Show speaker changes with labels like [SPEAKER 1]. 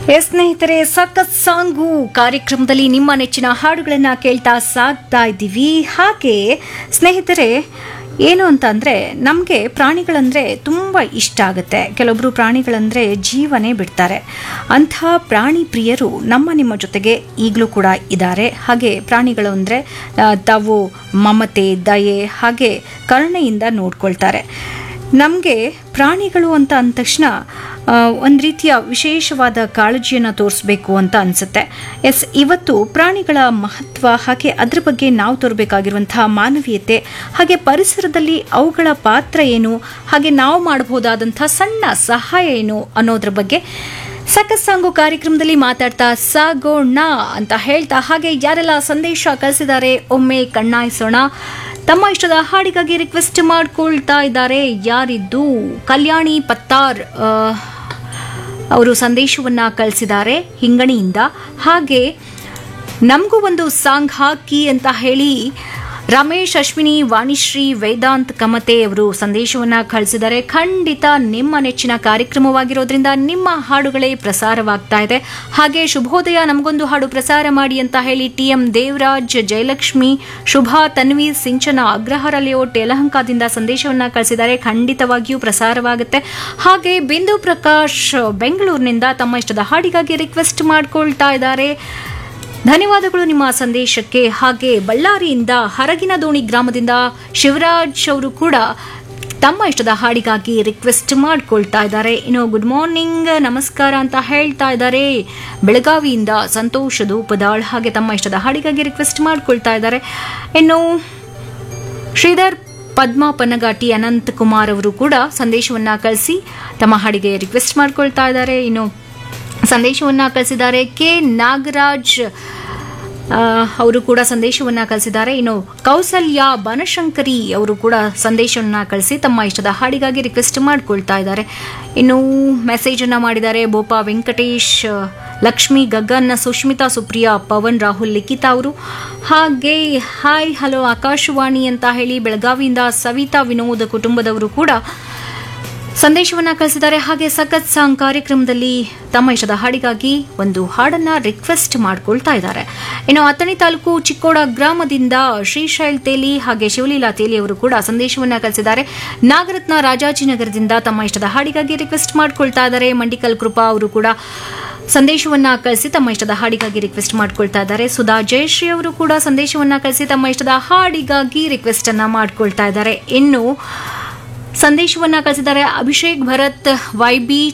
[SPEAKER 1] S ಸ್ನೇಹಿತರೆ ಸಖತ್ song ಕಾರ್ಯಕ್ರಮದಲ್ಲಿ ನಿಮ್ಮ ನೆಚ್ಚಿನ ಹಾಡುಗಳನ್ನ ಕೇಳ್ತಾ ಸಾಗ್ತಾ ಇದ್ದೀವಿ ಹಾಗೆ ಸ್ನೇಹಿತರೆ ಏನು ಅಂತ ಅಂದರೆ ನಮಗೆ ಪ್ರಾಣಿಗಳಂದರೆ ತುಂಬ ಇಷ್ಟ ಆಗುತ್ತೆ ಕೆಲವೊಬ್ಬರು ಪ್ರಾಣಿಗಳಂದರೆ ಜೀವನೇ ಬಿಡ್ತಾರೆ ಅಂಥ ಪ್ರಾಣಿ ಪ್ರಿಯರು ನಮ್ಮ ನಿಮ್ಮ ಜೊತೆಗೆ ಈಗಲೂ ಕೂಡ ಇದ್ದಾರೆ ಹಾಗೆ ಪ್ರಾಣಿಗಳು ಅಂದರೆ ತಾವು ಮಮತೆ ದಯೆ ಹಾಗೆ ಕರುಣೆಯಿಂದ ನೋಡ್ಕೊಳ್ತಾರೆ ನಮಗೆ ಪ್ರಾಣಿಗಳು ಅಂತ ಅಂದ ತಕ್ಷಣ ಒಂದು ರೀತಿಯ ವಿಶೇಷವಾದ ಕಾಳಜಿಯನ್ನು ತೋರಿಸ್ಬೇಕು ಅಂತ ಅನಿಸುತ್ತೆ ಎಸ್ ಇವತ್ತು ಪ್ರಾಣಿಗಳ ಮಹತ್ವ ಹಾಗೆ ಅದ್ರ ಬಗ್ಗೆ ನಾವು ತೋರಬೇಕಾಗಿರುವಂತಹ ಮಾನವೀಯತೆ ಹಾಗೆ ಪರಿಸರದಲ್ಲಿ ಅವುಗಳ ಪಾತ್ರ ಏನು ಹಾಗೆ ನಾವು ಮಾಡಬಹುದಾದಂಥ ಸಣ್ಣ ಸಹಾಯ ಏನು ಅನ್ನೋದ್ರ ಬಗ್ಗೆ ಸಕಸ್ ಸಾಂಗು ಕಾರ್ಯಕ್ರಮದಲ್ಲಿ ಮಾತಾಡ್ತಾ ಸಾಗೋಣ ಅಂತ ಹೇಳ್ತಾ ಹಾಗೆ ಯಾರೆಲ್ಲ ಸಂದೇಶ ಕಳಿಸಿದ್ದಾರೆ ಒಮ್ಮೆ ಕಣ್ಣಾಯಿಸೋಣ ತಮ್ಮ ಇಷ್ಟದ ಹಾಡಿಗಾಗಿ ರಿಕ್ವೆಸ್ಟ್ ಮಾಡ್ಕೊಳ್ತಾ ಇದ್ದಾರೆ ಯಾರಿದ್ದು ಕಲ್ಯಾಣಿ ಪತ್ತಾರ್ ಆ, ಅವರು ಸಂದೇಶವನ್ನ ಕಳಿಸಿದ್ದಾರೆ ಹಿಂಗಣಿಯಿಂದ ಹಾಗೆ ನಮಗೂ ಒಂದು ಸಾಂಗ್ ಹಾಕಿ ಅಂತ ಹೇಳಿ ರಮೇಶ್ ಅಶ್ವಿನಿ ವಾಣಿಶ್ರೀ ವೇದಾಂತ್ ಕಮತೆ ಅವರು ಸಂದೇಶವನ್ನ ಕಳಿಸಿದ್ದಾರೆ ಖಂಡಿತ ನಿಮ್ಮ ನೆಚ್ಚಿನ ಕಾರ್ಯಕ್ರಮವಾಗಿರೋದ್ರಿಂದ ನಿಮ್ಮ ಹಾಡುಗಳೇ ಪ್ರಸಾರವಾಗ್ತಾ ಇದೆ ಹಾಗೆ ಶುಭೋದಯ ನಮಗೊಂದು ಹಾಡು ಪ್ರಸಾರ ಮಾಡಿ ಅಂತ ಹೇಳಿ T M Devaraj Jayalakshmi Shubha Tanvi Sinchana Agrahara layout ಯಲಹಂಕದಿಂದ ಸಂದೇಶವನ್ನ ಕಳಿಸಿದ್ದಾರೆ ಖಂಡಿತವಾಗಿಯೂ ಪ್ರಸಾರವಾಗುತ್ತೆ ಹಾಗೆ ಬಿಂದು ಪ್ರಕಾಶ್ ಬೆಂಗಳೂರಿನಿಂದ ತಮ್ಮ ಇಷ್ಟದ ಹಾಡಿಗಾಗಿ ರಿಕ್ವೆಸ್ಟ್ ಮಾಡ್ಕೊಳ್ತಾ ಇದ್ದಾರೆ ಧನ್ಯವಾದಗಳು ನಿಮ್ಮ ಸಂದೇಶಕ್ಕೆ ಹಾಗೆ ಬಳ್ಳಾರಿಯಿಂದ ಹರಗಿನ ದೋಣಿ ಗ್ರಾಮದಿಂದ ಶಿವರಾಜ್ ಅವರು ಕೂಡ ತಮ್ಮ ಇಷ್ಟದ ಹಾಡಿಗಾಗಿ ರಿಕ್ವೆಸ್ಟ್ ಮಾಡ್ಕೊಳ್ತಾ ಇದ್ದಾರೆ ಇನ್ನು ಗುಡ್ ಮಾರ್ನಿಂಗ್ ನಮಸ್ಕಾರ ಅಂತ ಹೇಳ್ತಾ ಇದ್ದಾರೆ ಬೆಳಗಾವಿಯಿಂದ ಸಂತೋಷ್ ಧೂಪದಾಳ್ ಹಾಗೆ ತಮ್ಮ ಇಷ್ಟದ ಹಾಡಿಗಾಗಿ ರಿಕ್ವೆಸ್ಟ್ ಮಾಡ್ಕೊಳ್ತಾ ಇದ್ದಾರೆ ಇನ್ನು ಶ್ರೀಧರ್ ಪದ್ಮಾ ಪನ್ನಗಾಟಿ ಅನಂತ್ ಕುಮಾರ್ ಅವರು ಕೂಡ ಸಂದೇಶವನ್ನ ಕಳಿಸಿ ತಮ್ಮ ಹಾಡಿಗೆ ರಿಕ್ವೆಸ್ಟ್ ಮಾಡ್ಕೊಳ್ತಾ ಇದ್ದಾರೆ ಇನ್ನು ಸಂದೇಶವನ್ನ ಕಳಿಸಿದ್ದಾರೆ ಕೆ ನಾಗರಾಜ್ ಆ, ಅವರು ಕೂಡ ಸಂದೇಶವನ್ನ ಕಳಿಸಿದ್ದಾರೆ ಇನ್ನು ಕೌಸಲ್ಯ ಬನಶಂಕರಿ ಅವರು ಕೂಡ ಸಂದೇಶವನ್ನ ಕಳಿಸಿ ತಮ್ಮ ಇಷ್ಟದ ಹಾಡಿಗಾಗಿ ರಿಕ್ವೆಸ್ಟ್ ಮಾಡ್ಕೊಳ್ತಾ ಇದ್ದಾರೆ ಇನ್ನು ಮೆಸೇಜ್ ಅನ್ನ ಮಾಡಿದ್ದಾರೆ ಬೋಪಾ ವೆಂಕಟೇಶ್ ಲಕ್ಷ್ಮಿ ಗಗನ್ ಸುಷ್ಮಿತಾ ಸುಪ್ರಿಯಾ ಪವನ್ ರಾಹುಲ್ ಲಿಖಿತಾ ಅವರು ಹಾಗೆ ಹಾಯ್ ಹಲೋ ಆಕಾಶವಾಣಿ ಅಂತ ಹೇಳಿ ಬೆಳಗಾವಿಯಿಂದ ಸವಿತಾ ವಿನೋದ್ ಕುಟುಂಬದವರು ಕೂಡ ಸಂದೇಶವನ್ನ ಕಳಿಸಿದ್ದಾರೆ ಹಾಗೆ ಸಖತ್ ಸಾಂಗ್ ಕಾರ್ಯಕ್ರಮದಲ್ಲಿ ತಮ್ಮ ಇಷ್ಟದ ಹಾಡಿಗಾಗಿ ಒಂದು ಹಾಡನ್ನ ರಿಕ್ವೆಸ್ಟ್ ಮಾಡ್ಕೊಳ್ತಾ ಇದ್ದಾರೆ ಇನ್ನು ಅಥಣಿ ತಾಲೂಕು ಚಿಕ್ಕೋಡ ಗ್ರಾಮದಿಂದ ಶ್ರೀಶೈಲ್ ತೇಲಿ ಹಾಗೆ ಶಿವಲೀಲಾ ತೇಲಿ ಅವರು ಕೂಡ ಸಂದೇಶವನ್ನ ಕಳಿಸಿದ್ದಾರೆ ನಾಗರತ್ನ ರಾಜಾಜಿನಗರದಿಂದ ತಮ್ಮ ಇಷ್ಟದ ಹಾಡಿಗಾಗಿ ರಿಕ್ವೆಸ್ಟ್ ಮಾಡ್ಕೊಳ್ತಾ ಇದ್ದಾರೆ ಮಂಡಿಕಲ್ ಕೃಪಾ ಅವರು ಕೂಡ ಸಂದೇಶವನ್ನ ಕಳಿಸಿ ತಮ್ಮ ಇಷ್ಟದ ಹಾಡಿಗಾಗಿ ರಿಕ್ವೆಸ್ಟ್ ಮಾಡ್ಕೊಳ್ತಾ ಇದ್ದಾರೆ ಸುಧಾ ಜಯಶ್ರೀ ಅವರು ಕೂಡ ಸಂದೇಶವನ್ನ ಕಳಿಸಿ ತಮ್ಮ ಇಷ್ಟದ ಹಾಡಿಗಾಗಿ ರಿಕ್ವೆಸ್ಟ್ ಅನ್ನ ಮಾಡ್ಕೊಳ್ತಾ ಇದ್ದಾರೆ ಇನ್ನು ಸಂದೇಶವನ್ನ ಕಳಿಸಿದ್ದಾರೆ ಅಭಿಷೇಕ್ ಭರತ್ ವೈಬಿ